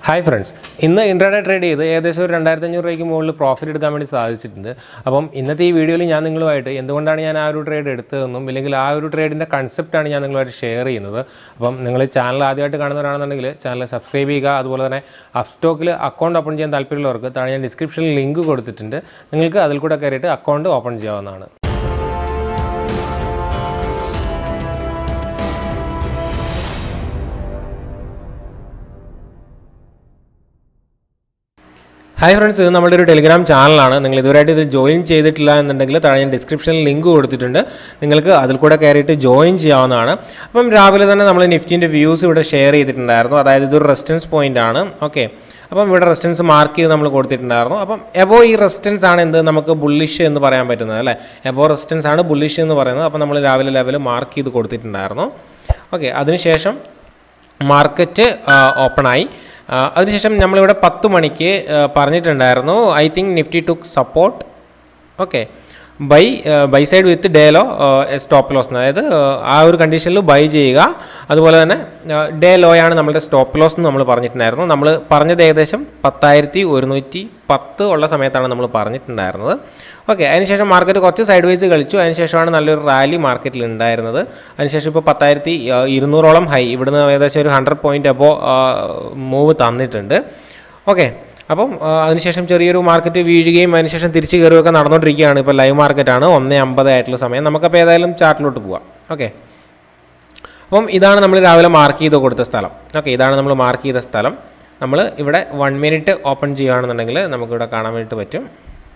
hi friends ഇന്ന് intraday trade ചെയ്ത് ഏകദേശം ഒരു രണ്ടായിരത്തി അഞ്ഞൂറ് രൂപയ്ക്ക് മുകളിൽ പ്രോഫിറ്റ് എടുക്കാൻ വേണ്ടി സാധിച്ചിട്ടുണ്ട് അപ്പം ഇന്നത്തെ ഈ വീഡിയോയിൽ ഞാൻ നിങ്ങളുമായിട്ട് എന്തുകൊണ്ടാണ് ഞാൻ ആ ഒരു ട്രേഡ് എടുത്തതെന്നും ഇല്ലെങ്കിൽ ആ ഒരു ട്രേഡിൻ്റെ കൺസെപ്റ്റാണ് ഞാൻ നിങ്ങളുമായിട്ട് ഷെയർ ചെയ്യുന്നത് അപ്പം നിങ്ങൾ ചാനൽ ആദ്യമായിട്ട് കാണുന്നവരാണെന്നുണ്ടെങ്കിൽ ചാനൽ സബ്സ്ക്രൈബ് ചെയ്യുക അതുപോലെ തന്നെ അപ്സ്റ്റോക്കിൽ അക്കൗണ്ട് ഓപ്പൺ ചെയ്യാൻ താല്പര്യമുള്ളവർക്ക് താഴെ ഞാൻ ഡിസ്ക്രിപ്ഷനിൽ ലിങ്ക് കൊടുത്തിട്ടുണ്ട് നിങ്ങൾക്ക് അതിൽ കൂടെ കയറിയിട്ട് അക്കൗണ്ട് ഓപ്പൺ ചെയ്യാവുന്നതാണ് ഹായ് ഫ്രണ്ട്സ് ഇത് നമ്മുടെ ഒരു ടെലിഗ്രാം ചാനലാണ് നിങ്ങൾ ഇതുവരെയായിട്ട് ഇത് ജോയിൻ ചെയ്തിട്ടില്ല എന്നുണ്ടെങ്കിൽ താഴെ ഞാൻ ഡിസ്ക്രിപ്ഷനിൽ ലിങ്ക് കൊടുത്തിട്ടുണ്ട് നിങ്ങൾക്ക് അതിൽ കൂടെ കയറിയിട്ട് ജോയിൻ ചെയ്യാവുന്നതാണ് അപ്പം രാവിലെ തന്നെ നമ്മൾ നിഫ്റ്റിൻ്റെ വ്യൂസ് ഇവിടെ ഷെയർ ചെയ്തിട്ടുണ്ടായിരുന്നു അതായത് ഇതൊരു റെസിസ്റ്റൻസ് പോയിന്റ് ആണ് ഓക്കെ അപ്പം ഇവിടെ റെസിസ്റ്റൻസ് മാർക്ക് ചെയ്ത് നമ്മൾ കൊടുത്തിട്ടുണ്ടായിരുന്നു അപ്പം എബോ ഈ റെസിസ്റ്റൻസ് ആണ് എന്ത് നമുക്ക് ബുള്ളിഷ് എന്ന് പറയാൻ പറ്റുന്നത് അല്ലേ എബോ റെസിസ്റ്റൻസ് ആണ് ബുള്ളിഷ് എന്ന് പറയുന്നത് അപ്പം നമ്മൾ രാവിലെ ലെവൽ മാർക്ക് ചെയ്ത് കൊടുത്തിട്ടുണ്ടായിരുന്നു ഓക്കെ അതിനുശേഷം മാർക്കറ്റ് ഓപ്പണായി അതിനുശേഷം നമ്മളിവിടെ പത്ത് മണിക്ക് ആ, പറഞ്ഞിട്ടുണ്ടായിരുന്നു I think Nifty took support okay buy buy side with day low stop loss അതായത് ആ, ആ ഒരു കണ്ടീഷനിൽ ബൈ ചെയ്യുക അതുപോലെ തന്നെ ഡേ ലോയാണ് നമ്മുടെ സ്റ്റോപ്പ് ലോസ് എന്ന് നമ്മൾ പറഞ്ഞിട്ടുണ്ടായിരുന്നു നമ്മൾ പറഞ്ഞത് ഏകദേശം പത്തായിരത്തി ഒരുന്നൂറ്റി പത്ത് ഉള്ള സമയത്താണ് നമ്മൾ പറഞ്ഞിട്ടുണ്ടായിരുന്നത് ഓക്കെ അതിനുശേഷം മാർക്കറ്റ് കുറച്ച് സൈഡ് വൈസ് കളിച്ചു അതിനുശേഷമാണ് നല്ലൊരു റാലി മാർക്കറ്റിൽ ഉണ്ടായിരുന്നത് അതിനുശേഷം ഇപ്പോൾ പത്തായിരത്തി ഇരുന്നൂറോളം ഹൈ ഇവിടുന്ന് ഏകദേശം ഒരു ഹൺഡ്രഡ് പോയിൻ്റ് അബോ മൂവ് തന്നിട്ടുണ്ട് ഓക്കെ അപ്പം ആ, അതിനുശേഷം ചെറിയൊരു മാർക്കറ്റ് വീഴുകയും അതിനുശേഷം തിരിച്ച് കയറുകയൊക്കെ നടന്നുകൊണ്ടിരിക്കുകയാണ് ഇപ്പോൾ ലൈവ് മാർക്കറ്റാണ് ഒന്ന് അമ്പത് ആയിട്ടുള്ള സമയം നമുക്കപ്പോൾ ഏതായാലും ചാർട്ടിലോട്ട് പോവാം ഓക്കെ അപ്പം ഇതാണ് നമ്മൾ രാവിലെ മാർക്ക് ചെയ്ത് കൊടുത്ത സ്ഥലം ഓക്കെ ഇതാണ് നമ്മൾ മാർക്ക് ചെയ്ത സ്ഥലം നമ്മൾ ഇവിടെ വൺ മിനിറ്റ് ഓപ്പൺ ചെയ്യുകയാണെന്നുണ്ടെങ്കിൽ നമുക്കിവിടെ കാണാൻ വേണ്ടിയിട്ട് പറ്റും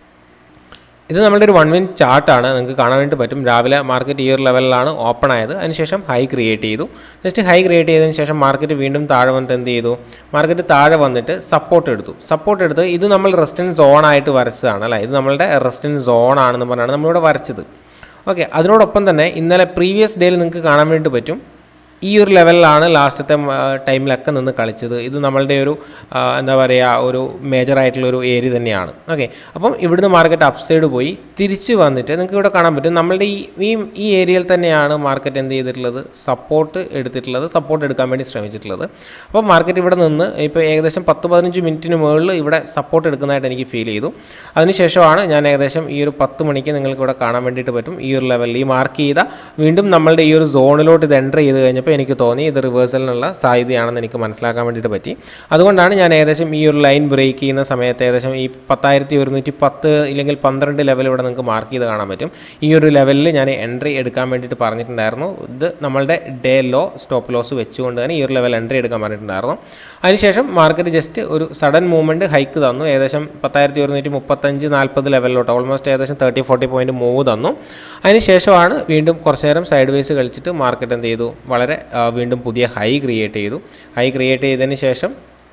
ഇത് നമ്മുടെ ഒരു വൺ മിനിറ്റ് ചാർട്ടാണ് നിങ്ങൾക്ക് കാണാൻ വേണ്ടി പറ്റും രാവിലെ മാർക്കറ്റ് ഈ ഒരു ലെവലിലാണ് ഓപ്പൺ ആയത് അതിനുശേഷം ഹൈ ക്രിയേറ്റ് ചെയ്തു ജസ്റ്റ് ഹൈ ക്രിയേറ്റ് ചെയ്തതിന് ശേഷം മാർക്കറ്റ് വീണ്ടും താഴെ വന്നിട്ട് എന്ത് ചെയ്തു മാർക്കറ്റ് താഴെ വന്നിട്ട് സപ്പോർട്ട് എടുത്തു സപ്പോർട്ട് എടുത്ത് ഇത് നമ്മൾ റെസ്റ്റൻസ് സോൺ ആയിട്ട് വരച്ചതാണ് അല്ലേ ഇത് നമ്മളുടെ റെസ്റ്റൻസ് സോൺ ആണെന്ന് പറഞ്ഞാണ് നമ്മളിവിടെ വരച്ചത് ഓക്കെ അതിനോടൊപ്പം തന്നെ ഇന്നലെ പ്രീവിയസ് ഡേയിൽ നിങ്ങൾക്ക് കാണാൻ വേണ്ടി പറ്റും ഈ ഒരു ലെവലിലാണ് ലാസ്റ്റത്തെ ടൈമിലൊക്കെ നിന്ന് കളിച്ചത് ഇത് നമ്മളുടെ ഒരു ആ, എന്താ പറയുക ഒരു മേജർ ആയിട്ടുള്ള ഒരു ഏരിയ തന്നെയാണ് ഓക്കെ അപ്പം ഇവിടുന്ന് മാർക്കറ്റ് അപ്സൈഡ് പോയി തിരിച്ച് വന്നിട്ട് നിങ്ങൾക്ക് ഇവിടെ കാണാൻ പറ്റും നമ്മളുടെ ഈ ഈ ഈ ഏരിയയിൽ തന്നെയാണ് മാർക്കറ്റ് എന്ത് ചെയ്തിട്ടുള്ളത് സപ്പോർട്ട് എടുത്തിട്ടുള്ളത് സപ്പോർട്ട് എടുക്കാൻ വേണ്ടി ശ്രമിച്ചിട്ടുള്ളത് അപ്പോൾ മാർക്കറ്റ് ഇവിടെ നിന്ന് ഇപ്പോൾ ഏകദേശം പത്ത് പതിനഞ്ച് മിനിറ്റിന് മുകളിൽ ഇവിടെ സപ്പോർട്ട് എടുക്കുന്നതായിട്ട് എനിക്ക് ഫീൽ ചെയ്തു അതിനുശേഷമാണ് ഞാൻ ഏകദേശം ഈ ഒരു പത്ത് മണിക്ക് നിങ്ങൾക്ക് ഇവിടെ കാണാൻ വേണ്ടിയിട്ട് പറ്റും ഈ ഒരു ലെവലിൽ ഈ മാർക്ക് ചെയ്ത വീണ്ടും നമ്മളുടെ ഈ ഒരു സോണിലോട്ട് ഇത് എൻ്റർ ചെയ്ത് കഴിഞ്ഞപ്പോൾ എനിക്ക് തോന്നി ഇത് റിവേഴ്സലിനുള്ള സാധ്യതയാണെന്ന് എനിക്ക് മനസ്സിലാക്കാൻ വേണ്ടിയിട്ട് പറ്റി അതുകൊണ്ടാണ് ഞാൻ ഏകദേശം ഈ ഒരു ലൈൻ ബ്രേക്ക് ചെയ്യുന്ന സമയത്ത് ഏകദേശം ഈ പത്തായിരത്തി ഒരുന്നൂറ്റി പത്ത് ഇല്ലെങ്കിൽ പന്ത്രണ്ട് ലെവൽ ഇവിടെ നിങ്ങൾക്ക് മാർക്ക് ചെയ്ത് കാണാൻ പറ്റും ഈ ഒരു ലെവലിൽ ഞാൻ എൻട്രി എടുക്കാൻ വേണ്ടിയിട്ട് പറഞ്ഞിട്ടുണ്ടായിരുന്നു ഇത് നമ്മളുടെ ഡേ ലോ സ്റ്റോപ്പ് ലോസ് വെച്ചുകൊണ്ട് തന്നെ ഈ ഒരു ലെവൽ എൻട്രി എടുക്കാൻ പറഞ്ഞിട്ടുണ്ടായിരുന്നു അതിനുശേഷം മാർക്കറ്റ് ജസ്റ്റ് ഒരു സഡൻ മൂവ്മെൻറ്റ് ഹൈക്ക് തന്നു ഏകദേശം പത്തായിരത്തി ഒരുന്നൂറ്റി മുപ്പത്തഞ്ച് നാൽപ്പത് ലെവലിലോട്ട് ഓൾമോസ്റ്റ് ഏകദേശം തേർട്ടി ഫോർട്ടി പോയിൻറ്റ് മൂവ് തന്നു അതിനുശേഷമാണ് വീണ്ടും കുറച്ച് നേരം സൈഡ് വേസ് കളിച്ചിട്ട് മാർക്കറ്റ് എന്ത് ചെയ്തു വളരെ ആ, വീണ്ടും പുതിയ ഹൈ ക്രിയേറ്റ് ചെയ്തു ഹൈ ക്രിയേറ്റ് ചെയ്തതിന് ശേഷം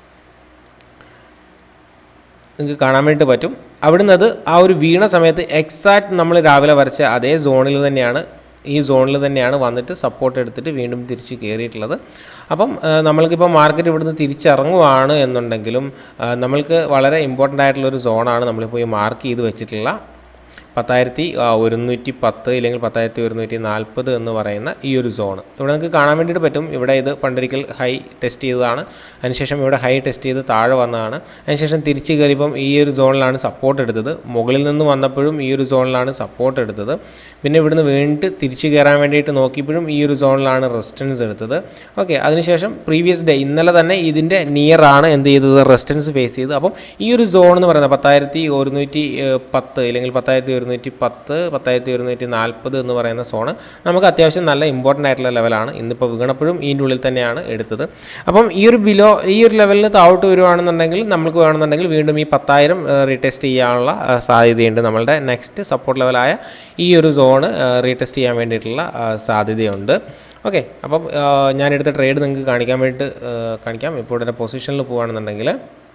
നിങ്ങൾക്ക് കാണാൻ വേണ്ടി പറ്റും അവിടുന്ന് അത് ആ ഒരു വീണ സമയത്ത് എക്സാക്റ്റ് നമ്മൾ രാവിലെ വരച്ച അതേ സോണിൽ തന്നെയാണ് ഈ സോണിൽ തന്നെയാണ് വന്നിട്ട് സപ്പോർട്ട് എടുത്തിട്ട് വീണ്ടും തിരിച്ച് കയറിയിട്ടുള്ളത് അപ്പം ആ, നമ്മൾക്കിപ്പോൾ മാർക്കറ്റ് ഇവിടുന്ന് തിരിച്ചിറങ്ങുവാണ് എന്നുണ്ടെങ്കിലും ആ, നമ്മൾക്ക് വളരെ ഇമ്പോർട്ടൻ്റ് ആയിട്ടുള്ളൊരു സോണാണ് നമ്മളിപ്പോൾ ഈ മാർക്ക് ചെയ്ത് വെച്ചിട്ടുള്ള പത്തായിരത്തി ആ, ഒരുന്നൂറ്റി പത്ത് ഇല്ലെങ്കിൽ പത്തായിരത്തി ഒരുന്നൂറ്റി നാൽപ്പത് എന്ന് പറയുന്ന ഈ ഒരു സോൺ ഇവിടെ നിങ്ങൾക്ക് കാണാൻ വേണ്ടിയിട്ട് പറ്റും ഇവിടെ ഇത് പണ്ടൊരിക്കൽ ഹൈ ടെസ്റ്റ് ചെയ്തതാണ് അതിനുശേഷം ഇവിടെ ഹൈ ടെസ്റ്റ് ചെയ്ത് താഴെ വന്നതാണ് അതിനുശേഷം തിരിച്ച് കയറിയപ്പം ഈ ഒരു സോണിലാണ് സപ്പോർട്ട് എടുത്തത് മുകളിൽ നിന്ന് വന്നപ്പോഴും ഈ ഒരു സോണിലാണ് സപ്പോർട്ട് എടുത്തത് പിന്നെ ഇവിടുന്ന് വീണ്ടും തിരിച്ച് കയറാൻ വേണ്ടിയിട്ട് നോക്കിയപ്പോഴും ഈ ഒരു സോണിലാണ് റെസിസ്റ്റൻസ് എടുത്തത് ഓക്കെ അതിനുശേഷം പ്രീവിയസ് ഡേ ഇന്നലെ തന്നെ ഇതിൻ്റെ നിയർ ആണ് എന്ത് ചെയ്തത് റെസിസ്റ്റൻസ് ഫേസ് ചെയ്തത് അപ്പം ഈ ഒരു സോൺ എന്ന് പറയുന്നത് പത്തായിരത്തി ഒരുന്നൂറ്റി ഏഹ്, പത്ത് ഇല്ലെങ്കിൽ പത്തായിരത്തി ഒരുന്നൂറ്റി പത്ത് പത്തായിരത്തി ഒരുന്നൂറ്റി നാൽപ്പത് എന്ന് പറയുന്ന സോണ് നമുക്ക് അത്യാവശ്യം നല്ല ഇമ്പോർട്ടൻ്റ് ആയിട്ടുള്ള ലെവലാണ് ഇന്നിപ്പോൾ വീണപ്പോഴും ഇതിൻ്റെ ഉള്ളിൽ തന്നെയാണ് എടുത്തത് അപ്പം ഈ ഒരു ബിലോ ഈ ഒരു ലെവലിൽ താഴോട്ട് വരുവാണെന്നുണ്ടെങ്കിൽ നമുക്ക് വേണമെന്നുണ്ടെങ്കിൽ വീണ്ടും ഈ പത്തായിരം റീടെസ്റ്റ് ചെയ്യാനുള്ള ആ, സാധ്യതയുണ്ട് നമ്മളുടെ നെക്സ്റ്റ് സപ്പോർട്ട് ലെവലായ ഈ ഒരു സോണ് റീടെസ്റ്റ് ചെയ്യാൻ വേണ്ടിയിട്ടുള്ള ആ, സാധ്യതയുണ്ട് ഓക്കെ അപ്പം ആ, ഞാനെടുത്ത ട്രേഡ് നിങ്ങൾക്ക് കാണിക്കാൻ വേണ്ടിയിട്ട് ആ, കാണിക്കാം ഇപ്പോൾ ഇവിടെ പൊസിഷനിൽ പോകുകയാണെന്നുണ്ടെങ്കിൽ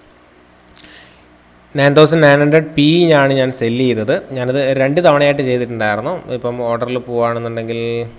nine thousand nine hundred P ആണ് ഞാൻ സെല്ല് ചെയ്തത് ഞാനത് രണ്ട് തവണയായിട്ട് ചെയ്തിട്ടുണ്ടായിരുന്നു ഇപ്പം ഓർഡറിൽ പോവുകയാണെന്നുണ്ടെങ്കിൽ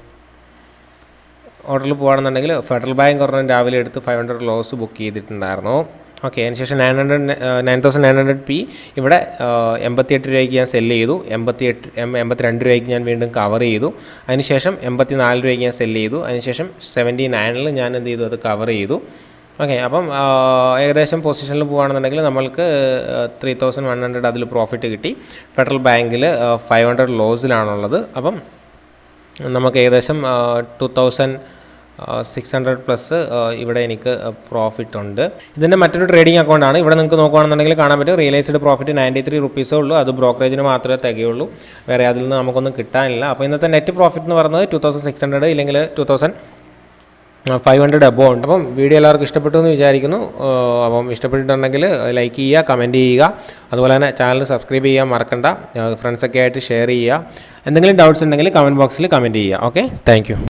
ഓർഡറിൽ പോവുകയാണെന്നുണ്ടെങ്കിൽ ഫെഡറൽ ബാങ്ക് ഒരെണ്ണം രാവിലെ എടുത്ത് ഫൈവ് ഹൺഡ്രഡ് ലോസ് ബുക്ക് ചെയ്തിട്ടുണ്ടായിരുന്നു ഓക്കെ അതിനുശേഷം nine hundred nine thousand nine hundred P ഇവിടെ എൺപത്തിയെട്ട് രൂപയ്ക്ക് ഞാൻ സെല്ല് ചെയ്തു എൺപത്തിയെട്ട് എം എൺപത്തിരണ്ട് രൂപയ്ക്ക് ഞാൻ വീണ്ടും കവർ ചെയ്തു അതിനുശേഷം എൺപത്തി നാല് രൂപയ്ക്ക് ഞാൻ സെല്ല് ചെയ്തു അതിനുശേഷം സെവൻറ്റി നയനിൽ ഞാൻ എന്ത് ചെയ്തു അത് കവർ ചെയ്തു ഓക്കെ അപ്പം ആ, ഏകദേശം പൊസിഷനിൽ പോകുകയാണെന്നുണ്ടെങ്കിൽ നമ്മൾക്ക് ത്രീ തൗസൻഡ് വൺ ഹൺഡ്രഡ് അതിൽ പ്രോഫിറ്റ് കിട്ടി ഫെഡറൽ ബാങ്കിൽ ഫൈവ് ഹൺഡ്രഡ് ലോസിലാണുള്ളത് അപ്പം നമുക്ക് ഏകദേശം two thousand six hundred plus ഇവിടെ എനിക്ക് പ്രോഫിറ്റ് ഉണ്ട് ഇതിൻ്റെ മറ്റൊരു ട്രേഡിംഗ് അക്കൗണ്ടാണ് ഇവിടെ നിങ്ങൾക്ക് നോക്കുകയാണെന്നുണ്ടെങ്കിൽ കാണാൻ പറ്റും റിയലൈസ്ഡ് പ്രോഫിറ്റ് നയൻറ്റി ത്രീ റുപ്പീസേ ഉള്ളൂ അത് ബ്രോക്കറേജിന് മാത്രമേ തികയുള്ളൂ വേറെ അതിൽ നിന്ന് നമുക്കൊന്നും കിട്ടാനില്ല അപ്പോൾ ഇന്നത്തെ നെറ്റ് പ്രോഫിറ്റ് എന്ന് പറയുന്നത് ടു തൗസൻഡ് സിക്സ് ഹൺഡ്രഡ് ഇല്ലെങ്കിൽ two thousand five hundred above ഉണ്ട് അപ്പം വീഡിയോ എല്ലാവർക്കും ഇഷ്ടപ്പെട്ടു എന്ന് വിചാരിക്കുന്നു ഏഹ് അപ്പം ഇഷ്ടപ്പെട്ടിട്ടുണ്ടെങ്കിൽ ലൈക്ക് ചെയ്യുക കമൻറ്റ് ചെയ്യുക അതുപോലെ തന്നെ ചാനൽ സബ്സ്ക്രൈബ് ചെയ്യാൻ മറക്കണ്ട ഫ്രണ്ട്സൊക്കെ ആയിട്ട് ഷെയർ ചെയ്യുക എന്തെങ്കിലും ഡൗട്ട്സ് ഉണ്ടെങ്കിൽ കമൻറ്റ് ബോക്സിൽ കമൻറ്റ് ചെയ്യുക ഓക്കെ താങ്ക്